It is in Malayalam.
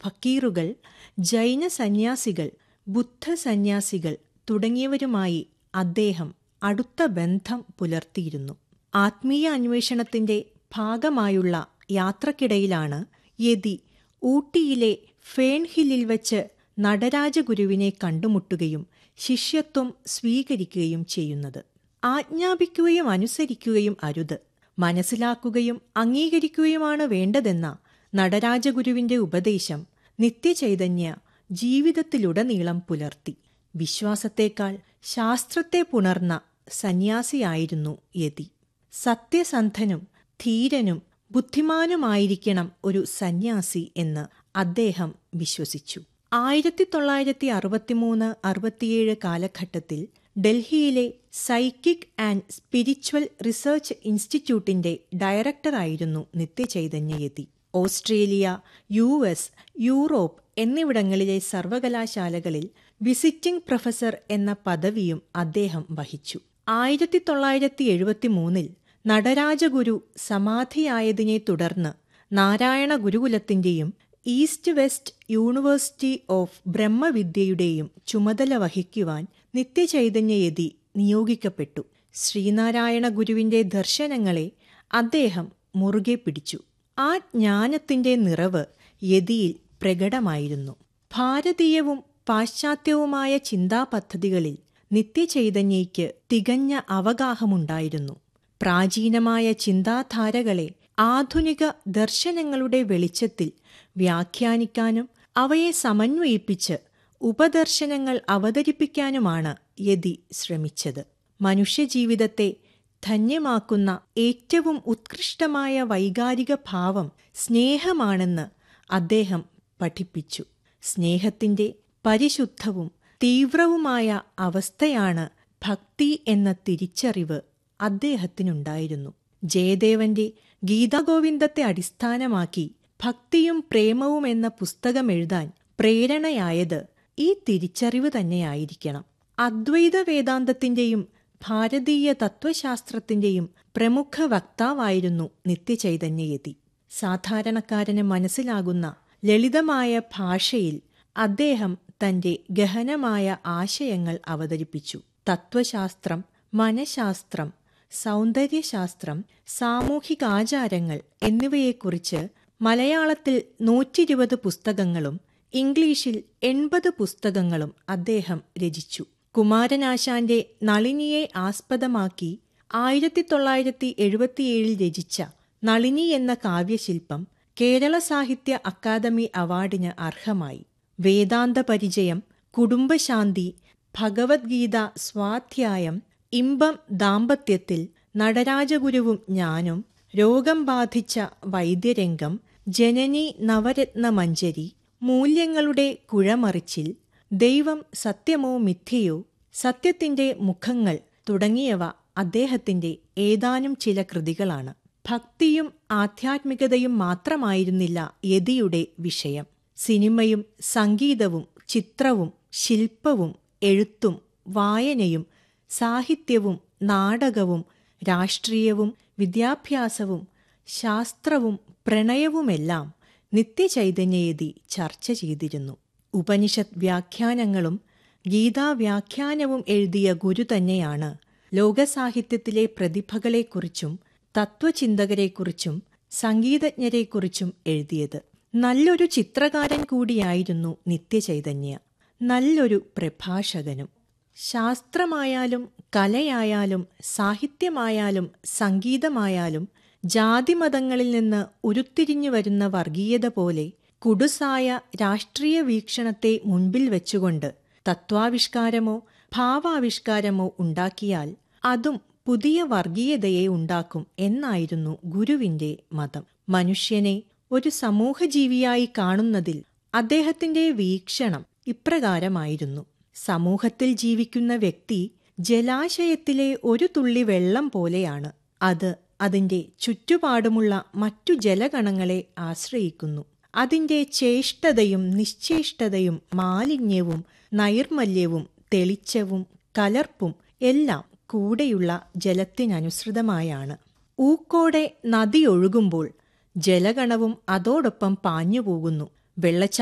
ഫക്കീറുകൾ ജൈന സന്യാസികൾ ബുദ്ധ സന്യാസികൾ തുടങ്ങിയവരുമായി അദ്ദേഹം അടുത്ത ബന്ധം പുലർത്തിയിരുന്നു ആത്മീയ അന്വേഷണത്തിന്റെ ഭാഗമായുള്ള യാത്രക്കിടയിലാണ് യതി ഊട്ടിയിലെ ഫേൺഹില്ലിൽ വച്ച് നടരാജഗുരുവിനെ കണ്ടുമുട്ടുകയും ശിഷ്യത്വം സ്വീകരിക്കുകയും ചെയ്യുന്നത് ആജ്ഞാപിക്കുകയും അനുസരിക്കുകയും അരുത് മനസ്സിലാക്കുകയും അംഗീകരിക്കുകയുമാണ് വേണ്ടതെന്ന നടരാജഗുരുവിന്റെ ഉപദേശം നിത്യചൈതന്യ ജീവിതത്തിലുടനീളം പുലർത്തി വിശ്വാസത്തേക്കാൾ ശാസ്ത്രത്തെ പുണർന്ന സന്യാസിയായിരുന്നു യതി സത്യസന്ധനും ധീരനും ബുദ്ധിമാനുമായിരിക്കണം ഒരു സന്യാസി എന്ന് അദ്ദേഹം വിശ്വസിച്ചു ആയിരത്തി തൊള്ളായിരത്തി അറുപത്തിമൂന്ന് അറുപത്തിയേഴ് കാലഘട്ടത്തിൽ ഡൽഹിയിലെ സൈക്കിക് ആൻഡ് സ്പിരിച്വൽ റിസർച്ച് ഇൻസ്റ്റിറ്റ്യൂട്ടിന്റെ ഡയറക്ടറായിരുന്നു Nityachaitanyayati Australia U S Europe എന്നിവിടങ്ങളിലെ സർവകലാശാലകളിൽ വിസിറ്റിംഗ് പ്രൊഫസർ എന്ന പദവിയും അദ്ദേഹം വഹിച്ചു ആയിരത്തി തൊള്ളായിരത്തി എഴുപത്തിമൂന്നിൽ നടരാജഗുരു സമാധിയായതിനെ തുടർന്ന് നാരായണ ഗുരുകുലത്തിന്റെയും ഈസ്റ്റ് വെസ്റ്റ് യൂണിവേഴ്സിറ്റി ഓഫ് ബ്രഹ്മവിദ്യയുടെയും ചുമതല വഹിക്കുവാൻ നിത്യചൈതന്യയതി നിയോഗിക്കപ്പെട്ടു ശ്രീനാരായണ ഗുരുവിന്റെ ദർശനങ്ങളെ അദ്ദേഹം മുറുകെ പിടിച്ചു ആ ജ്ഞാനത്തിന്റെ നിറവ് യതിയിൽ പ്രകടമായിരുന്നു ഭാരതീയവും പാശ്ചാത്യവുമായ ചിന്താപദ്ധതികളിൽ നിത്യചൈതന്യയ്ക്ക് തികഞ്ഞ അവഗാഹമുണ്ടായിരുന്നു പ്രാചീനമായ ചിന്താധാരകളെ ആധുനിക ദർശനങ്ങളുടെ വെളിച്ചത്തിൽ വ്യാഖ്യാനിക്കാനും അവയെ സമന്വയിപ്പിച്ച് ഉപദർശനങ്ങൾ അവതരിപ്പിക്കാനുമാണ് യതി ശ്രമിച്ചത് മനുഷ്യജീവിതത്തെ ധന്യമാക്കുന്ന ഏറ്റവും ഉത്കൃഷ്ടമായ വൈകാരിക ഭാവം സ്നേഹമാണെന്ന് അദ്ദേഹം പഠിപ്പിച്ചു സ്നേഹത്തിന്റെ പരിശുദ്ധവും തീവ്രവുമായ അവസ്ഥയാണ് ഭക്തി എന്ന തിരിച്ചറിവ് അദ്ദേഹത്തിനുണ്ടായിരുന്നു ജയദേവന്റെ ഗീതാഗോവിന്ദത്തെ അടിസ്ഥാനമാക്കി ഭക്തിയും പ്രേമവും എന്ന പുസ്തകം എഴുതാൻ പ്രേരണയായത് ഈ തിരിച്ചറിവ് തന്നെയായിരിക്കണം അദ്വൈത വേദാന്തത്തിന്റെയും ഭാരതീയ തത്വശാസ്ത്രത്തിന്റെയും പ്രമുഖ വക്താവായിരുന്നു നിത്യചൈതന്യയതി സാധാരണക്കാരന് മനസ്സിലാകുന്ന ലളിതമായ ഭാഷയിൽ അദ്ദേഹം തന്റെ ഗഹനമായ ആശയങ്ങൾ അവതരിപ്പിച്ചു തത്വശാസ്ത്രം മനഃശാസ്ത്രം സൗന്ദര്യശാസ്ത്രം സാമൂഹികാചാരങ്ങൾ എന്നിവയെക്കുറിച്ച് മലയാളത്തിൽ നൂറ്റിരുപത് പുസ്തകങ്ങളും ഇംഗ്ലീഷിൽ എൺപത് പുസ്തകങ്ങളും അദ്ദേഹം രചിച്ചു കുമാരനാശാന്റെ നളിനിയെ ആസ്പദമാക്കി ആയിരത്തി തൊള്ളായിരത്തി എഴുപത്തിയേഴിൽ രചിച്ച നളിനി എന്ന കാവ്യശില്പം കേരള സാഹിത്യ അക്കാദമി അവാർഡിന് അർഹമായി വേദാന്ത പരിചയം കുടുംബശാന്തി ഭഗവത്ഗീത സ്വാധ്യായം ഇമ്പം ദാമ്പത്യത്തിൽ നടരാജഗുരുവും ഞാനും രോഗം ബാധിച്ച വൈദ്യരംഗം ജനനി നവരത്ന മഞ്ജരി മൂല്യങ്ങളുടെ കുഴമറിച്ചിൽ ദൈവം സത്യമോ മിഥ്യയോ സത്യത്തിന്റെ മുഖങ്ങൾ തുടങ്ങിയവ അദ്ദേഹത്തിന്റെ ഏതാനും ചില കൃതികളാണ് ഭക്തിയും ആധ്യാത്മികതയും മാത്രമായിരുന്നില്ല യതിയുടെ വിഷയം സിനിമയും സംഗീതവും ചിത്രവും ശില്പവും എഴുത്തും വായനയും സാഹിത്യവും നാടകവും രാഷ്ട്രീയവും വിദ്യാഭ്യാസവും ശാസ്ത്രവും പ്രണയവുമെല്ലാം നിത്യചൈതന്യയതി ചർച്ച ചെയ്തിരുന്നു ഉപനിഷത് വ്യാഖ്യാനങ്ങളും ഗീതാവ്യാഖ്യാനവും എഴുതിയ ഗുരു തന്നെയാണ് ലോകസാഹിത്യത്തിലെ പ്രതിഭകളെക്കുറിച്ചും തത്വചിന്തകരെക്കുറിച്ചും സംഗീതജ്ഞരെക്കുറിച്ചും എഴുതിയത് നല്ലൊരു ചിത്രകാരൻ കൂടിയായിരുന്നു നിത്യചൈതന്യ നല്ലൊരു പ്രഭാഷകനും ശാസ്ത്രമായാലും കലയായാലും സാഹിത്യമായാലും സംഗീതമായാലും ജാതിമതങ്ങളിൽ നിന്ന് ഉരുത്തിരിഞ്ഞു വരുന്ന വർഗീയത പോലെ കുടുസായ രാഷ്ട്രീയ വീക്ഷണത്തെ മുൻപിൽ വെച്ചുകൊണ്ട് തത്വാവിഷ്കാരമോ ഭാവാവിഷ്കാരമോ ഉണ്ടാക്കിയാൽ അതും പുതിയ വർഗീയതയെ ഉണ്ടാക്കും എന്നായിരുന്നു ഗുരുവിന്റെ മതം മനുഷ്യനെ ഒരു സമൂഹജീവിയായി കാണുന്നതിൽ അദ്ദേഹത്തിന്റെ വീക്ഷണം ഇപ്രകാരമായിരുന്നു സമൂഹത്തിൽ ജീവിക്കുന്ന വ്യക്തി ജലാശയത്തിലെ ഒരു തുള്ളി വെള്ളം പോലെയാണ് അത് അതിന്റെ ചുറ്റുപാടുമുള്ള മറ്റു ജലഗണങ്ങളെ ആശ്രയിക്കുന്നു അതിന്റെ ചേഷ്ടതയും നിശ്ചേഷ്ടതയും മാലിന്യവും നൈർമല്യവും തെളിച്ചവും കലർപ്പും എല്ലാം കൂടെയുള്ള ജലത്തിനനുസൃതമായാണ് ഊക്കോടെ നദി ഒഴുകുമ്പോൾ ജലഗണവും അതോടൊപ്പം പാഞ്ഞുപോകുന്നു വെള്ളച്ചാ